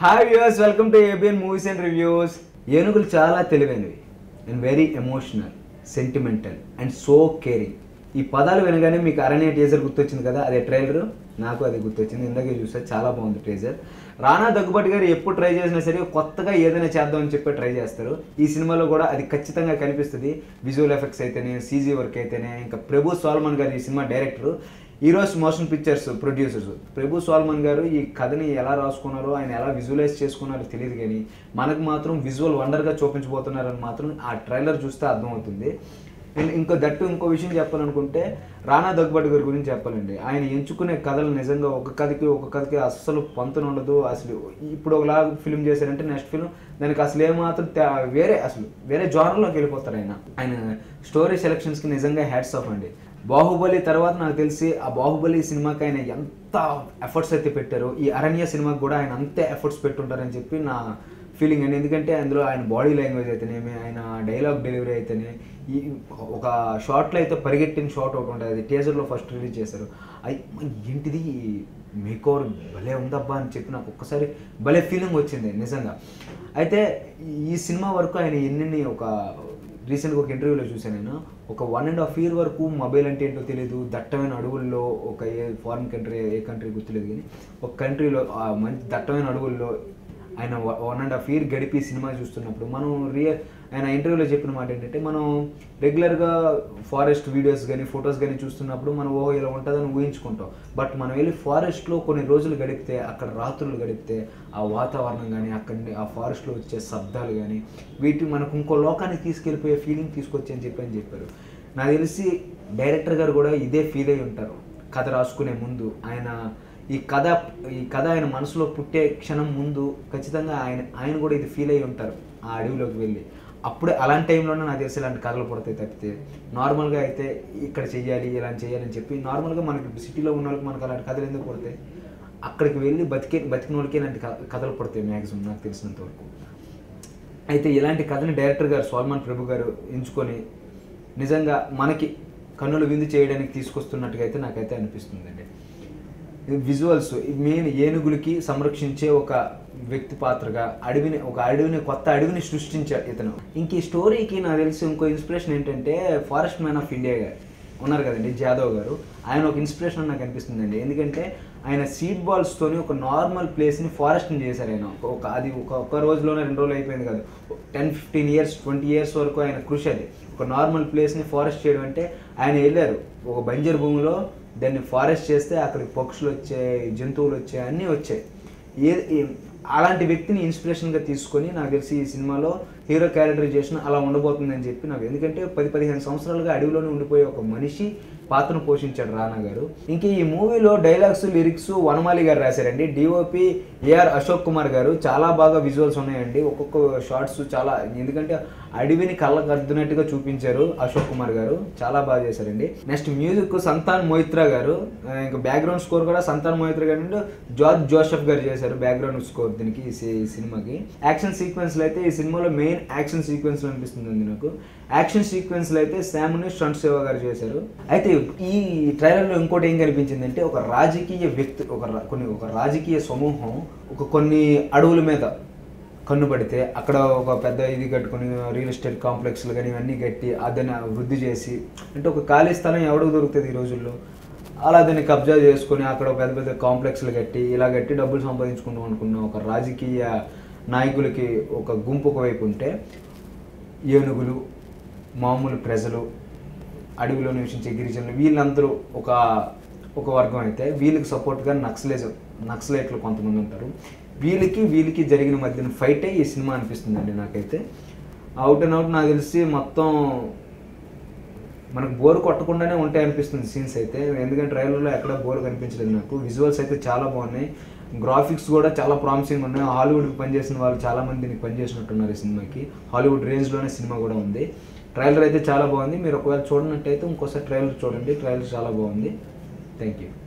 hi viewers welcome to ABN movies and reviews ఏనుగులు చాలా తెలివైనవి and very emotional sentimental and so caring ఈ పదాలు వినగానే మీకు అరణ్య టీజర్ గుర్తొచ్చింది కదా అదే ట్రైలర్ నాకు అది గుర్తొచ్చింది ఇందాకే చూసా చాలా బాగుంది టీజర్ రానా దగ్గుబాటి గారు ఎప్పుడు ట్రై చేసినా సరే కొత్తగా ఏదైనా చేద్దామని చెప్పి ట్రై చేస్తారు ఈ సినిమాలో కూడా అది ఖచ్చితంగా కనిపిస్తుంది విజువల్ ఎఫెక్ట్స్ అయితేనే సీజీ వర్క్ అయితేనే ఇంకా ప్రభు సాల్మన్ గారు ఈ cinema director Eros motion pictures producers Prabhu Solomon గారు ఈ కథని ఎలా రాసుకున్నారో ఆయన ఎలా విజువలైజ్ చేసుకున్నారో తెలియదు కానీ మనకు మాత్రం విజువల్ వండర్గా చూపించబోతున్నారని మాత్రం ఆ ట్రైలర్ చూస్తే అర్థమవుతుంది అండ్ ఇంకో దట్టు ఇంకో విషయం చెప్పాలనుకుంటే రానా దగ్గుబాటి గారి గురించి చెప్పాలండి ఆయన ఎంచుకునే కథలు నిజంగా ఒక కథకి ఒక కథకి అస్సలు పంతులు ఉండదు అసలు ఇప్పుడు ఒకలా ఫిల్మ్ చేశారంటే నెక్స్ట్ ఫిల్మ్ దానికి అసలు ఏమాత్రం తే- వేరే అసలు వేరే జానర్లోకి వెళ్ళిపోతారు ఆయన ఆయన స్టోరీ సెలక్షన్స్కి నిజంగా హ్యాట్స్ ఆఫ్ అండి బాహుబలి తర్వాత నాకు తెలిసి ఆ బాహుబలి సినిమాకి ఆయన ఎంత ఎఫర్ట్స్ అయితే పెట్టారో ఈ అరణ్య సినిమాకి కూడా ఆయన అంతే ఎఫర్ట్స్ పెట్టుంటారని చెప్పి నా ఫీలింగ్ అండి ఎందుకంటే అందులో ఆయన బాడీ లాంగ్వేజ్ అయితేనేమి ఆయన డైలాగ్ డెలివరీ అయితేనే ఈ ఒక షార్ట్లో అయితే పరిగెట్టిన షార్ట్ ఒకటి ఉంటుంది అది టీజర్లో ఫస్ట్ రిలీజ్ చేశారు అయి ఏంటిది మేకోవర్ భలే ఉందబ్బా అని చెప్పి నాకు ఒక్కసారి భలే ఫీలింగ్ వచ్చింది నిజంగా అయితే ఈ సినిమా వరకు ఆయన ఎన్ని ఒక రీసెంట్గా ఒక ఇంటర్వ్యూలో చూశాను నేను ఒక వన్ అండ్ హాఫ్ ఇయర్ వరకు మొబైల్ అంటే ఏంటో తెలియదు దట్టమైన అడవుల్లో ఒక a foreign country a country గుర్తులేదు కానీ ఒక కంట్రీలో ఆ మంచి దట్టమైన అడవుల్లో ఆయన వన్ అండ్ హాఫ్ ఇయర్ గడిపి సినిమా చూస్తున్నప్పుడు మనం రియల్ ఆయన ఇంటర్వ్యూలో చెప్పిన మాట ఏంటంటే మనం రెగ్యులర్గా ఫారెస్ట్ వీడియోస్ కానీ ఫొటోస్ కానీ చూస్తున్నప్పుడు మనం ఓ ఇలా ఉంటుందని ఊహించుకుంటాం బట్ మనం వెళ్ళి ఫారెస్ట్లో కొన్ని రోజులు గడిపితే అక్కడ రాత్రులు గడిపితే ఆ వాతావరణం కానీ అక్కడ ఆ ఫారెస్ట్లో వచ్చే శబ్దాలు కానీ వీటి మనకు ఇంకో లోకానికి తీసుకెళ్ళిపోయే ఫీలింగ్ తీసుకొచ్చి అని చెప్పి అని చెప్పారు నాకు తెలిసి డైరెక్టర్ గారు కూడా ఇదే ఫీల్ అయి ఉంటారు కథ రాసుకునే ముందు ఆయన ఈ కథ ఈ కథ ఆయన మనసులో పుట్టే క్షణం ముందు ఖచ్చితంగా ఆయన ఆయన కూడా ఇది ఫీల్ అయి ఉంటారు ఆ అడవిలోకి వెళ్ళి అప్పుడే అలాంటి టైంలోనే నాకు తెలిసి ఇలాంటి కథలు పడతాయి తప్పితే నార్మల్గా అయితే ఇక్కడ చెయ్యాలి ఇలా చేయాలని చెప్పి నార్మల్గా మనకి సిటీలో ఉన్న వాళ్ళకి మనకు అలాంటి కథలు ఎందుకు పడతాయి అక్కడికి వెళ్ళి బతికే బతికిన వాళ్ళకి ఇలాంటి క- కథలు పడతాయి మ్యాక్సిమం నాకు తెలిసినంత వరకు అయితే ఇలాంటి కథని డైరెక్టర్ గారు సల్మాన్ ప్రభు గారు ఎంచుకొని నిజంగా మనకి కన్నులు విందు చేయడానికి తీసుకొస్తున్నట్టుగా అయితే నాకైతే అనిపిస్తుందండి విజువల్స్ మెయిన్ ఏనుగులకి సంరక్షించే ఒక వ్యక్తి పాత్రగా అడవిని ఒక అడవిని కొత్త అడవిని సృష్టించాడు ఇతను ఇంక ఈ స్టోరీకి నాకు తెలిసి ఇంకో ఇన్స్పిరేషన్ ఏంటంటే ఫారెస్ట్ మ్యాన్ ఆఫ్ ఇండియా గారు ఉన్నారు కదండి జాదవ్ గారు ఆయన ఒక ఇన్స్పిరేషన్ నాకు అనిపిస్తుందండి ఎందుకంటే ఆయన సీడ్ బాల్స్తోని ఒక నార్మల్ ప్లేస్ని ఫారెస్ట్ని చేశారు ఆయన ఒక- ఒక అది ఒక ఒక్క రోజులోనే రెండు రోజులు అయిపోయింది కాదు ten fifteen years twenty years వరకు ఆయన కృషి అది ఒక నార్మల్ ప్లేస్ని ఫారెస్ట్ చేయడం అంటే ఆయన వెళ్ళారు ఒక బంజర్ భూమిలో దాన్ని ఫారెస్ట్ చేస్తే అక్కడికి పక్షులు వచ్చాయి జంతువులు వచ్చాయి అన్నీ వచ్చాయి ఏ ఏ- అలాంటి వ్యక్తిని ఇన్స్పిరేషన్గా తీసుకొని నాకు తెలిసి ఈ సినిమాలో హీరో క్యారెక్టరైజేషన్ అలా ఉండబోతుందని చెప్పి నాకు ఎందుకంటే పది పదిహేను సంవత్సరాలుగా అడవిలోనే ఉండిపోయే ఒక మనిషి పాత్రను పోషించాడు రానా గారు ఇంక ఈ మూవీలో డైలాగ్స్ లిరిక్స్ వనమాలి గారు రాశారండి డిఓపి ఏఆర్ అశోక్ కుమార్ గారు చాలా బాగా విజువల్స్ ఉన్నాయండి ఒక్కొక్క షార్ట్స్ చాలా ఎందుకంటే అడవిని కళ్ళకు అద్దునట్టుగా చూపించారు అశోక్ కుమార్ గారు చాలా బాగా చేశారండి నెక్స్ట్ మ్యూజిక్ సంతాన్ మోయిత్రా గారు ఆ, ఇంకా బ్యాక్గ్రౌండ్ స్కోర్ కూడా సంతాన్ మోయిత్రా గారు అండ్ జార్జ్ జోసెఫ్ గారు చేశారు బ్యాక్గ్రౌండ్ స్కోర్ దీనికి ఈ సి- ఈ సినిమాకి యాక్షన్ సీక్వెన్స్లో అయితే ఈ సినిమాలో మెయిన్ యాక్షన్ సీక్వెన్స్ అనిపిస్తుంది నాకు యాక్షన్ సీక్వెన్స్లో అయితే శామ్ని స్టంట్ సేవ గారు చేశారు అయితే ఈ ట్రైలర్లో ఇంకోటి ఏం కనిపించిందంటే ఒక రాజకీయ వ్యక్తి ఒక రా- కొన్ని ఒక రాజకీయ సమూహం ఒక కొన్ని అడవుల మీద కన్ను పడితే అక్కడ ఒక పెద్ద ఇది కట్టుకుని రియల్ ఎస్టేట్ కాంప్లెక్స్లు కానీ ఇవన్నీ కట్టి దాన్ని వృద్ధి చేసి అంటే ఒక ఖాళీ స్థలం ఎవడికి దొరుకుతుంది ఈ రోజుల్లో అలా దాన్ని కబ్జా చేసుకొని అక్కడ ఒక పెద్ద పెద్ద కాంప్లెక్స్లు కట్టి ఇలా కట్టి డబ్బులు సంపాదించుకుందాం అనుకున్న ఒక రాజకీయ నాయకులకి ఒక గుంపు ఒకవైపు ఉంటే ఏనుగులు మామూలు ప్రజలు అడవిలో నివసించే గిరిజనులు వీళ్ళందరూ ఒక ఒక వర్గం అయితే వీళ్ళకి సపోర్ట్గా నక్సలేజ్ నక్సలైట్లు కొంతమంది ఉంటారు వీళ్ళకి వీళ్ళకి జరిగిన మధ్యన ఫైటే ఈ సినిమా అనిపిస్తుందండి నాకైతే అవుట్ అండ్ అవుట్ నాకు తెలిసి మొత్తం మనకు బోర్ కొట్టకుండానే ఉంటాయి అనిపిస్తుంది సీన్స్ అయితే ఎందుకంటే ట్రైలర్లో ఎక్కడ బోర్ కనిపించలేదు నాకు విజువల్స్ అయితే చాలా బాగున్నాయి గ్రాఫిక్స్ కూడా చాలా ప్రామిసింగ్ ఉన్నాయి హాలీవుడ్కి పనిచేసిన వాళ్ళు చాలా మంది దీనికి పనిచేసినట్టున్నారు ఈ సినిమాకి హాలీవుడ్ రేంజ్లోనే సినిమా కూడా ఉంది ట్రైలర్ అయితే చాలా బాగుంది మీరు ఒకవేళ చూడనట్టయితే ఇంకోసారి ట్రైలర్ చూడండి ట్రైలర్ చాలా బాగుంది థ్యాంక్ యూ